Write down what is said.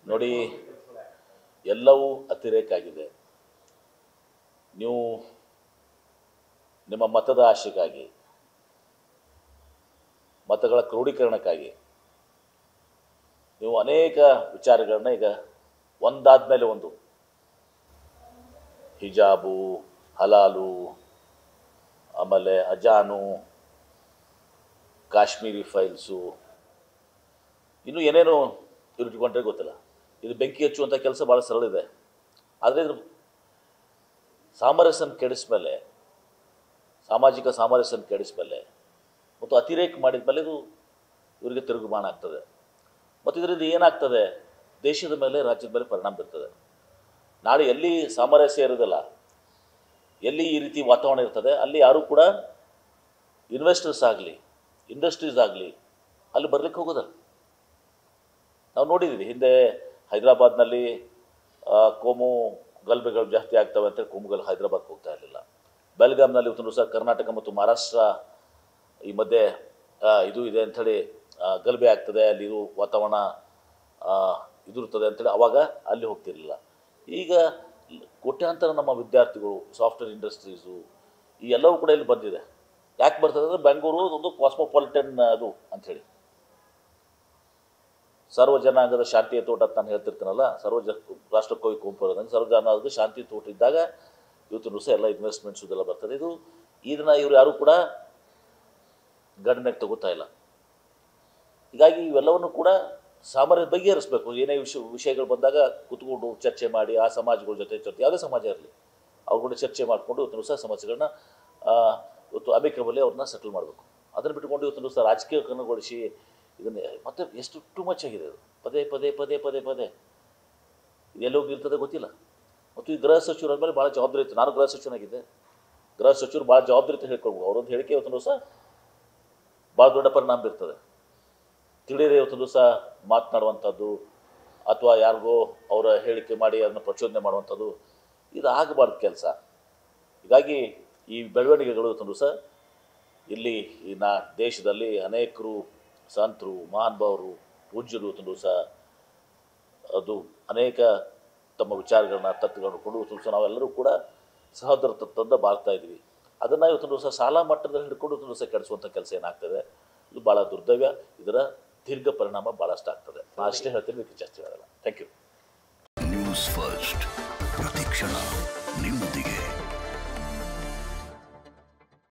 ನೋಡಿ ಎಲ್ಲವೂ ಅತಿರೇಕ ಆಗಿದೆ ನೀವು ನಿಮ್ಮ ಮತದ ಆಶೆಗಾಗಿ ಮತಗಳ ಕ್ರೋಢೀಕರಣಕ್ಕಾಗಿ ನೀವು ಅನೇಕ ವಿಚಾರಗಳನ್ನ ಈಗ ಒಂದಾದ ಮೇಲೆ ಒಂದು ಹಿಜಾಬು ಹಲಾಲು ಆಮೇಲೆ ಅಜಾನು ಕಾಶ್ಮೀರಿ ಫೈಲ್ಸು ಇನ್ನೂ ಏನೇನು ಇವ್ರು ಇಟ್ಕೊಂಡ್ರೆ ಗೊತ್ತಿಲ್ಲ ಇದು ಬೆಂಕಿ ಹಚ್ಚುವಂಥ ಕೆಲಸ ಭಾಳ ಸರಳ ಇದೆ ಆದರೆ ಇದ್ರ ಸಾಮರಸ್ಯನ ಕೆಡಿಸ್ಮೇಲೆ ಸಾಮಾಜಿಕ ಸಾಮರಸ್ಯನ ಕೆಡಿಸ್ಮೇಲೆ ಮತ್ತು ಅತಿರೇಕ ಮಾಡಿದ ಮೇಲೆ ಇದು ಇವರಿಗೆ ತಿರುಗುಮಾನ ಆಗ್ತದೆ ಮತ್ತು ಇದರಿಂದ ಏನಾಗ್ತದೆ ದೇಶದ ಮೇಲೆ ರಾಜ್ಯದ ಮೇಲೆ ಪರಿಣಾಮ ಬೀರ್ತದೆ ನಾಳೆ ಎಲ್ಲಿ ಸಾಮರಸ್ಯ ಇರೋದಿಲ್ಲ ಎಲ್ಲಿ ಈ ರೀತಿ ವಾತಾವರಣ ಇರ್ತದೆ ಅಲ್ಲಿ ಯಾರೂ ಕೂಡ ಇನ್ವೆಸ್ಟರ್ಸ್ ಆಗಲಿ ಇಂಡಸ್ಟ್ರೀಸ್ ಆಗಲಿ ಅಲ್ಲಿ ಬರ್ಲಿಕ್ಕೆ ಹೋಗೋದಲ್ಲ ನಾವು ನೋಡಿದ್ದೀವಿ ಹಿಂದೆ ಹೈದರಾಬಾದ್ನಲ್ಲಿ ಆ, ಕೋಮು ಗಲಭೆಗಳು ಜಾಸ್ತಿ ಆಗ್ತವೆ ಅಂತೇಳಿ ಕೋಮುಗಲ್ ಹೈದರಾಬಾದ್ಗೆ ಹೋಗ್ತಾ ಇರಲಿಲ್ಲ ಬೆಲ್ಗಾಮ್ನಲ್ಲಿ ಇವತ್ತು ಸಹ ಕರ್ನಾಟಕ ಮತ್ತು ಮಹಾರಾಷ್ಟ್ರ ಈ ಮಧ್ಯೆ ಆ, ಇದು ಇದೆ ಅಂಥೇಳಿ ಆ, ಗಲಭೆ ಆಗ್ತದೆ ಅಲ್ಲಿ ಇದು ವಾತಾವರಣ ಆ, ಇದು ಇರ್ತದೆ ಅಂತೇಳಿ ಅವಾಗ ಅಲ್ಲಿ ಹೋಗ್ತಿರ್ಲಿಲ್ಲ ಈಗ ಕೋಟ್ಯಾಂತರ ನಮ್ಮ ವಿದ್ಯಾರ್ಥಿಗಳು ಸಾಫ್ಟ್ವೇರ್ ಇಂಡಸ್ಟ್ರೀಸು ಈ ಎಲ್ಲವೂ ಕೂಡ ಇಲ್ಲಿ ಬಂದಿದೆ ಯಾಕೆ ಬರ್ತದೆ ಅಂದರೆ ಬೆಂಗಳೂರು ಒಂದು ಕಾಸ್ಮೋಪಾಲಿಟನ್ ಅದು ಅಂಥೇಳಿ ಸರ್ವ ಜನಾಂಗದ ಶಾಂತಿಯ ತೋಟ ಅಂತ ನಾನು ಹೇಳ್ತಿರ್ತೀನಲ್ಲ ಸರ್ವ ಜ ರಾಷ್ಟ್ರಕವಿ ಕುಂಪು ಹೇಳ್ದಂಗೆ ಸರ್ವ ಜನಾಂಗದ ಶಾಂತಿ ತೋಟ ಇದ್ದಾಗ ಇವತ್ತು ಸಹ ಎಲ್ಲ ಇನ್ವೆಸ್ಟ್ಮೆಂಟ್ಸ್ ಇದೆಲ್ಲ ಬರ್ತದೆ ಇದು ಇದನ್ನ ಇವರು ಯಾರೂ ಕೂಡ ಗಣನೆಗೆ ತಗೋತಾ ಇಲ್ಲ ಹೀಗಾಗಿ ಇವೆಲ್ಲವನ್ನು ಕೂಡ ಸಾಮರ್ಥ್ಯ ಬಗೆಹರಿಸಬೇಕು ಏನೇ ವಿಷಯ ವಿಷಯಗಳು ಬಂದಾಗ ಕೂತ್ಕೊಂಡು ಚರ್ಚೆ ಮಾಡಿ ಆ ಸಮಾಜಗಳ ಜೊತೆ ಚರ್ಚೆ ಯಾವುದೇ ಸಮಾಜ ಇರಲಿ ಅವ್ರ ಕೂಡ ಚರ್ಚೆ ಮಾಡಿಕೊಂಡು ಇವತ್ತು ಸಹ ಸಮಸ್ಯೆಗಳನ್ನ ಆ, ಇವತ್ತು ಅಮಿಕಬಲಿ ಅವ್ರನ್ನ ಸೆಟಲ್ ಮಾಡಬೇಕು ಅದನ್ನು ಬಿಟ್ಕೊಂಡು ಇವತ್ತು ಸಹ ರಾಜಕೀಯಕರಣಗೊಳಿಸಿ ಇದನ್ನೇ ಮತ್ತೆ ಎಷ್ಟು ಟು ಮಚ್ ಆಗಿದೆ ಅದು ಪದೇ ಪದೇ ಪದೇ ಪದೇ ಪದೇ ಇದೆಲ್ಲ ಹೋಗಿ ನಿಲ್ತದೆ ಗೊತ್ತಿಲ್ಲ ಮತ್ತು ಈ ಗೃಹ ಸಚಿವರ ಮೇಲೆ ಭಾಳ ಜವಾಬ್ದಾರಿ ಇತ್ತು ನಾನು ಗೃಹ ಸಚಿವನಾಗಿದ್ದೆ ಗೃಹ ಸಚಿವರು ಭಾಳ ಜವಾಬ್ದಾರಿ ಅಂತ ಹೇಳ್ಕೊಳ್ಬೋದು ಅವರೊಂದು ಹೇಳಿಕೆ ಇವತ್ತು ಸಹ ಭಾಳ ದೊಡ್ಡ ಪರಿಣಾಮ ಬೀರ್ತದೆ ತಿಳಿಯದೆ ಇವತ್ತು ದಿವಸ ಮಾತನಾಡುವಂಥದ್ದು ಅಥವಾ ಯಾರಿಗೋ ಅವರ ಹೇಳಿಕೆ ಮಾಡಿ ಅದನ್ನು ಪ್ರಚೋದನೆ ಮಾಡುವಂಥದ್ದು ಇದು ಆಗಬಾರ್ದು ಕೆಲಸ ಹೀಗಾಗಿ ಈ ಬೆಳವಣಿಗೆಗಳು ಇವತ್ತು ದಿವಸ ಇಲ್ಲಿ ಈ ನಾ ದೇಶದಲ್ಲಿ ಅನೇಕರು ಸಂತರು ಮಹಾನುಭಾವರು ಪೂಜ್ಯರು ಇವತ್ತು ದಿವಸ ಅದು ಅನೇಕ ತಮ್ಮ ವಿಚಾರಗಳನ್ನ ತತ್ವಗಳನ್ನ ಕೊಂಡು ಇವತ್ತು ದಿವಸ ನಾವೆಲ್ಲರೂ ಕೂಡ ಸಹೋದರ ತತ್ವದಿಂದ ಬಾಳ್ತಾ ಇದ್ದೀವಿ ಅದನ್ನು ಇವತ್ತು ದಿವಸ ಸಾಲ ಮಟ್ಟದಲ್ಲಿ ಹಿಡ್ಕೊಂಡು ಇವತ್ತು ದಿವಸ ಕೆಡಿಸುವಂಥ ಕೆಲಸ ಏನಾಗ್ತದೆ ಇದು ಭಾಳ ದುರ್ದೈವ ಇದರ ದೀರ್ಘ ಪರಿಣಾಮ ಭಾಳಷ್ಟು ಆಗ್ತದೆ ನಾನು ಅಷ್ಟೇ ಹೇಳ್ತೀನಿ ಇದಕ್ಕೆ ಜಾಸ್ತಿ ಹೇಳಲ್ಲ ಥ್ಯಾಂಕ್ ಯು ನ್ಯೂಸ್ ಫಸ್ಟ್ ಪ್ರತಿಕ್ಷಣ ನಿಮ್ಮೊಂದಿಗೆ